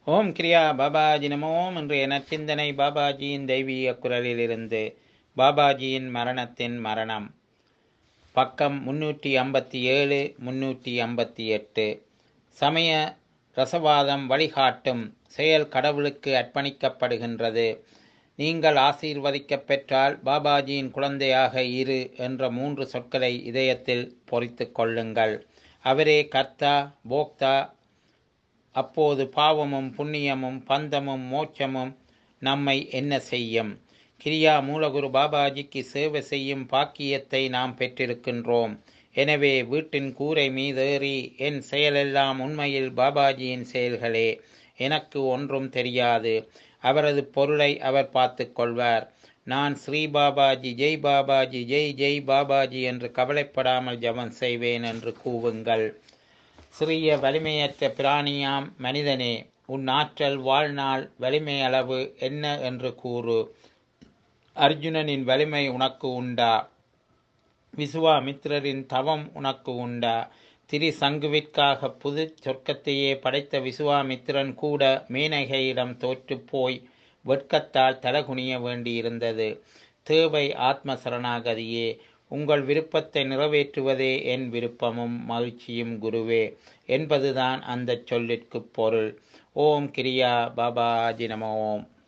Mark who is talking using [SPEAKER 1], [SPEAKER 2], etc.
[SPEAKER 1] ஓம் கிரியா பாபாஜி நமோம் இன்றைய நற்சிந்தனை பாபாஜியின் தெய்வீக குரலிலிருந்து பாபாஜியின் மரணத்தின் மரணம் பக்கம் முன்னூற்றி ஐம்பத்தி ஏழு முன்னூற்றி ஐம்பத்தி எட்டு சமய ரசவாதம் வழிகாட்டும் செயல் கடவுளுக்கு அர்ப்பணிக்கப்படுகின்றது நீங்கள் ஆசீர்வதிக்கப் பெற்றால் பாபாஜியின் குழந்தையாக இரு என்ற மூன்று சொற்களை இதயத்தில் பொறித்து கொள்ளுங்கள் அவரே கர்த்தா போக்தா அப்போது பாவமும் புண்ணியமும் பந்தமும் மோட்சமும் நம்மை என்ன செய்யும் கிரியா மூலகுரு பாபாஜிக்கு சேவை செய்யும் பாக்கியத்தை நாம் பெற்றிருக்கின்றோம் எனவே வீட்டின் கூரை மீதேறி என் செயலெல்லாம் உண்மையில் பாபாஜியின் செயல்களே எனக்கு ஒன்றும் தெரியாது அவரது பொருளை அவர் பார்த்து கொள்வார் நான் ஸ்ரீ பாபாஜி ஜெய் பாபாஜி ஜெய் ஜெய் பாபாஜி என்று கவலைப்படாமல் ஜபம் செய்வேன் என்று கூவுங்கள் சிறிய வலிமையற்ற பிராணியாம் மனிதனே உன் ஆற்றல் வாழ்நாள் வலிமை அளவு என்ன என்று கூறு அர்ஜுனனின் வலிமை உனக்கு உண்டா விசுவாமித்திரரின் தவம் உனக்கு உண்டா திரிசங்குவிற்காக புது சொர்க்கத்தையே படைத்த விசுவாமித்திரன் கூட மேனகையிடம் தோற்று போய் வெட்கத்தால் தலகுனிய வேண்டியிருந்தது தேவை ஆத்ம சரணாகதியே உங்கள் விருப்பத்தை நிறைவேற்றுவதே என் விருப்பமும் மகிழ்ச்சியும் குருவே என்பதுதான் அந்த சொல்லிற்கு பொருள் ஓம் கிரியா பாபாஜி நம ஓம்